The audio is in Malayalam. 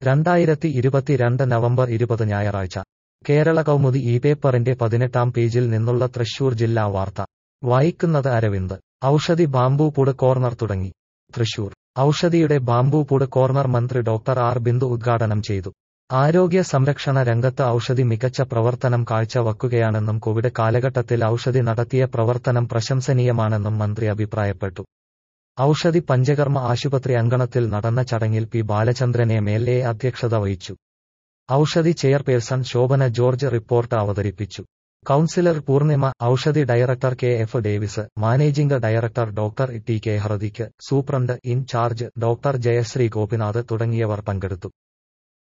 രണ്ടായിരത്തി ഇരുപത്തിരണ്ട് നവംബർ ഇരുപത് ഞായറാഴ്ച കേരള കൗമുദി ഈ പേപ്പറിന്റെ പതിനെട്ടാം പേജിൽ നിന്നുള്ള തൃശൂർ ജില്ലാ വാർത്ത വായിക്കുന്നത് അരവിന്ദ് ഔഷധി ബാംബു പുട് കോർണർ തുടങ്ങി തൃശൂർ ഔഷധിയുടെ ബാംബു പുട് കോർണർ മന്ത്രി ഡോക്ടർ ആർ ബിന്ദു ഉദ്ഘാടനം ചെയ്തു ആരോഗ്യ സംരക്ഷണ രംഗത്ത് ഔഷധി മികച്ച പ്രവർത്തനം കാഴ്ചവക്കുകയാണെന്നും കോവിഡ് കാലഘട്ടത്തിൽ ഔഷധി നടത്തിയ പ്രവർത്തനം പ്രശംസനീയമാണെന്നും മന്ത്രി അഭിപ്രായപ്പെട്ടു ഔഷധി പഞ്ചകർമ്മ ആശുപത്രി അങ്കണത്തിൽ നടന്ന ചടങ്ങിൽ P Balachandran M L A അധ്യക്ഷത വഹിച്ചു Oushadhi chairperson Shobhana George report അവതരിപ്പിച്ചു councillor Poornima Oushadhi director K F Davis managing director doctor T K Hrithik superintendent in charge doctor Jayashree Gopinath തുടങ്ങിയവർ പങ്കെടുത്തു